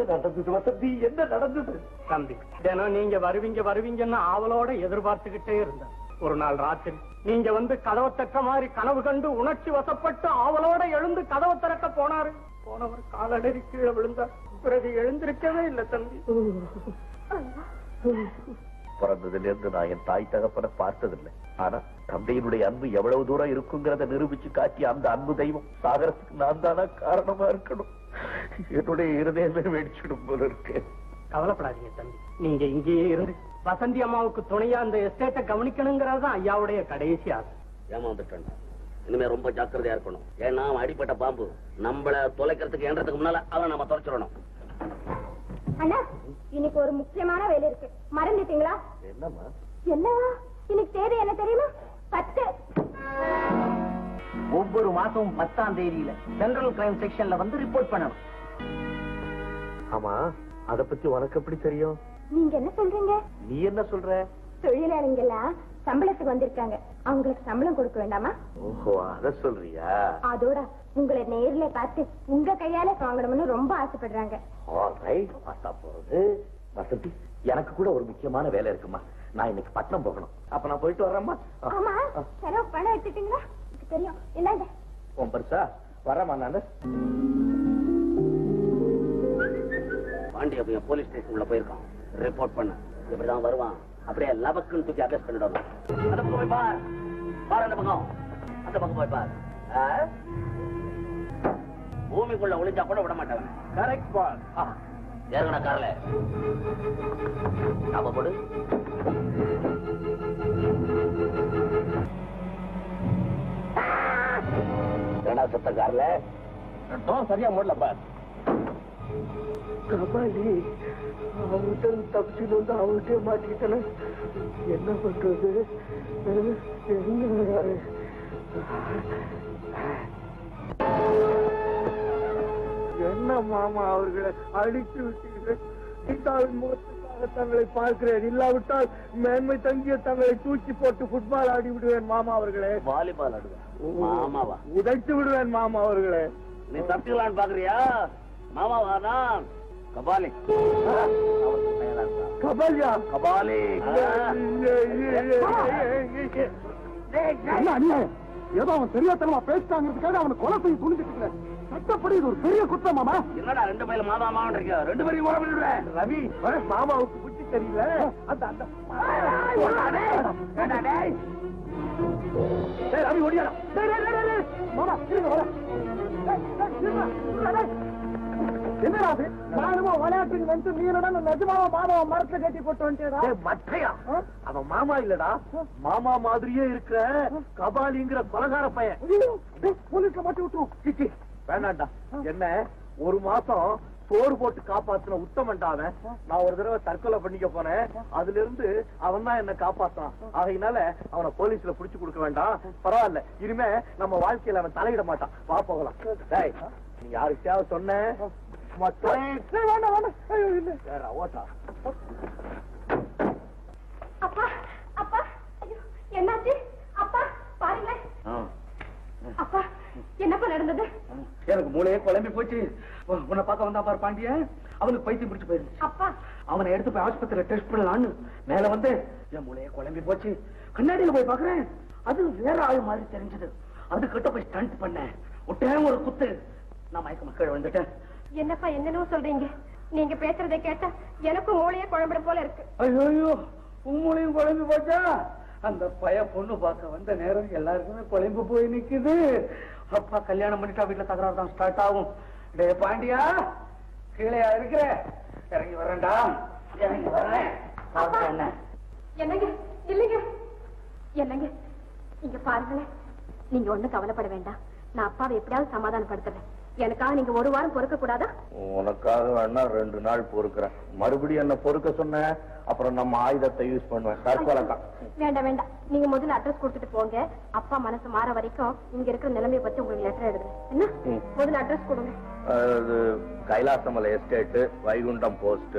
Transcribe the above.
என்ன நடந்தது வசந்தி என்ன நடந்தது தம்பி தினம் நீங்க வருவீங்க வருவீங்கன்னு ஆவலோட எதிர்பார்த்துக்கிட்டே இருந்தேன் ஒரு நாள் ராத்திரி நீங்க வந்து கதவை தட்ட மாதிரி கனவு கண்டு உணர்ச்சி வசப்பட்டு ஆவலோட எழுந்து கதவை திறக்க போனாரு போனவர் காலடறி கீழே விழுந்தார் பிறகு எழுந்திருக்கவே இல்லை தம்பி பிறந்ததுல இருந்து நான் என் தாய் தகப்பனை பார்த்ததில்லை ஆனா தந்தையினுடைய அன்பு எவ்வளவு தூரம் இருக்குங்கிறத நிரூபிச்சு காட்டிய அந்த அன்பு தெய்வம் சாகரத்துக்கு நான் தானா காரணமா இருக்கணும் என்னுடைய இருதயமே வெடிச்சிடும் போல இருக்கு கவலைப்படாதீங்க தம்பி நீங்க இங்கேயே இருந்து வசந்தி அம்மாவுக்கு துணையா அந்த எஸ்டேட்டை கவனிக்கணுங்கிறது தான் ஐயாவுடைய கடைசி ஆசை ஏமாந்துட்டேன்டா இனிமே ரொம்ப ஜாக்கிரதையா இருக்கணும் ஏன்னா அவன் அடிப்பட்ட பாம்பு நம்மள தொலைக்கிறதுக்கு ஏன்றதுக்கு முன்னால அவன் நம்ம தொலைச்சிடணும் அண்ணா இன்னைக்கு ஒரு முக்கியமான வேலை இருக்கு மறந்துட்டீங்களா என்னம்மா என்னவா இன்னைக்கு தேதி என்ன தெரியுமா பத்து ஒவ்வொரு மாசமும் பத்தாம் தேதியில சென்ட்ரல் கிரைம் செக்ஷன்ல வந்து ரிப்போர்ட் பண்ணணும் ஆமா அத பத்தி உனக்கு எப்படி தெரியும் நீங்க என்ன சொல்றீங்க நீ என்ன சொல்ற தொழிலாளிங்கெல்லாம் சம்பளத்துக்கு வந்திருக்காங்க அவங்களுக்கு சம்பளம் கொடுக்க வேண்டாமா ஓஹோ அத சொல்றியா அதோட உங்களை நேர்ல பார்த்து உங்க கையால வாங்கணும்னு ரொம்ப ஆசைப்படுறாங்க ஆல்ரைட் பார்த்தா போறது வசந்தி எனக்கு கூட ஒரு முக்கியமான வேலை இருக்குமா நான் இன்னைக்கு பட்டணம் போகணும் அப்ப நான் போயிட்டு வரேம்மா ஆ, ஆமா ஆ. செலவு பணம் எடுத்துட்டீங்களா எனக்கு தெரியும் என்னங்க உன் பெருசா வரேம்மா நானு பாண்டிய பையன் போலீஸ் ஸ்டேஷன் உள்ள போயிருக்கான் ரிப்போர்ட் பண்ண இப்படிதான் வருவான் அப்படியே லபக்குன்னு தூக்கி அரெஸ்ட் பண்ணிடணும் அந்த பக்கம் போய் பார் பார் அந்த பக்கம் அந்த பக்கம் போய் பார் ஆ? பூமிக்குள்ள ஒளிஞ்சா கூட விட மாட்டாங்க கரெக்ட் பால் ஏறுங்கடா கார்ல ஞாபகம் போடு என்னடா சுத்த கார்ல சரியா மூடல பார் கபாலி அவங்கிட்ட தப்பிச்சுட்டு வந்து அவங்ககிட்டயே மாட்டிக்கிட்டேன் என்ன பண்றது என்ன என்ன மாமா அவர்களை அடித்து விட்டீர்கள் சீதாவின் முகத்துக்காக தங்களை பார்க்கிறேன் இல்லாவிட்டால் மேன்மை தங்கிய தங்களை தூக்கி போட்டு ஃபுட்பால் ஆடி விடுவேன் மாமா அவர்களே வாலிபால் ஆடுவேன் மாமாவா உதைத்து விடுவேன் மாமா அவர்களே நீ தப்பிக்கலான்னு பாக்குறியா மாமாவா தான் கபாலி கபாலியா கபாலி என்ன அநியாயம் ஏதோ அவன் தெரியாதனமா பேசிட்டாங்கிறதுக்காக அவனை கொலை செய்ய துணிஞ்சிட்டு சட்டப்படி இது ஒரு பெரிய குற்றம் மாமா என்னடா ரெண்டு பையில மாமா மாவன் இருக்க ரெண்டு பேரையும் கூட பண்ணிடுவேன் ரவி மாமாவுக்கு புத்தி தெரியல அந்த அந்த டேய், ரவி ஓடியாடா டேய், டேய், டேய், டேய், மாமா இருங்க வர என்னடா அது நானும் விளையாட்டுக்கு வந்து நீனடா நிஜமாவா மாமாவை மரத்துல கட்டி போட்டு வந்துட்டா மட்டையா அவன் மாமா இல்லடா மாமா மாதிரியே இருக்கிற கபாலிங்கிற கொலகார பையன் போலீஸ்ல மாட்டி விட்டுரும் சிச்சி வேணாண்டா என்ன ஒரு மாசம் சோறு போட்டு காப்பாத்தின உத்தமன்டா அவன் நான் ஒரு தடவை தற்கொலை பண்ணிக்க போனேன் அதுல இருந்து அவன் தான் என்ன காப்பாத்தான் ஆகையினால அவனை போலீஸ்ல புடிச்சு கொடுக்க வேண்டாம் பரவாயில்ல இனிமே நம்ம வாழ்க்கையில அவன் தலையிட மாட்டான் வா போகலாம் டேய் நீ யாருக்கிட்டாவது சொன்ன மட்டும் வேண்டாம் வேண்டாம் ஐயோ இல்ல வேற ஓட்டா அப்பா அப்பா ஐயோ, என்னாச்சு அப்பா பாருங்க அப்பா என்னப்பா நடந்தது எனக்கு மூளையே குழம்பி போச்சு உ- உன்னை பார்க்க வந்தா பாரு பாண்டிய அவனுக்கு பைத்தியம் பிடிச்சு போயிருச்சு அப்பா அவனை எடுத்து போய் ஆஸ்பத்திரியில டெஸ்ட் பண்ணலான்னு மேல வந்து என் மூளையே குழம்பி போச்சு கண்ணாடியில போய் பாக்குறேன் அது வேற ஆள் மாதிரி தெரிஞ்சது அது கிட்ட போய் ஸ்டண்ட் பண்ணேன் ஒட்டே ஒரு குத்து நான் மயக்க மக்கள் வந்துட்டேன் என்னப்பா என்னன்னு சொல்றீங்க நீங்க பேசுறதை கேட்டா எனக்கும் மூளையே குழம்பிட போல இருக்கு ஐயோ உன் மூளையும் குழம்பி போச்சா அந்த பைய பொண்ணு பார்க்க வந்த நேரம் எல்லாருக்குமே குழம்பு போய் நிக்குது அப்பா கல்யாணம் பண்ணிட்டா வீட்டுல தகராறு தான் ஸ்டார்ட் ஆகும் டே பாண்டியா கீழே இருக்கிற இறங்கி வரேன்டா இறங்கி வரேன் பார்க்க என்ன என்னங்க இல்லைங்க என்னங்க இங்க பாருங்களேன் நீங்க ஒண்ணும் கவலைப்பட வேண்டாம் நான் அப்பாவை எப்படியாவது சமாதானப்படுத்துறேன் எனக்காக நீங்க ஒரு வாரம் பொறுக்க கூடாதா உனக்காக வேணா ரெண்டு நாள் பொறுக்கிறேன் மறுபடியும் என்ன பொறுக்க சொன்ன அப்புறம் நம்ம ஆயுதத்தை யூஸ் பண்ணுவேன் தற்கொலைக்கான் வேண்டாம் வேண்டாம் நீங்க முதல்ல அட்ரஸ் கொடுத்துட்டு போங்க அப்பா மனசு மாற வரைக்கும் இங்க இருக்கிற நிலைமையை பத்தி உங்களுக்கு லெட்டர் எழுதுறேன் என்ன ம். முதல்ல அட்ரஸ் கொடுங்க அது கைலாசமலை எஸ்டேட் வைகுண்டம் போஸ்ட்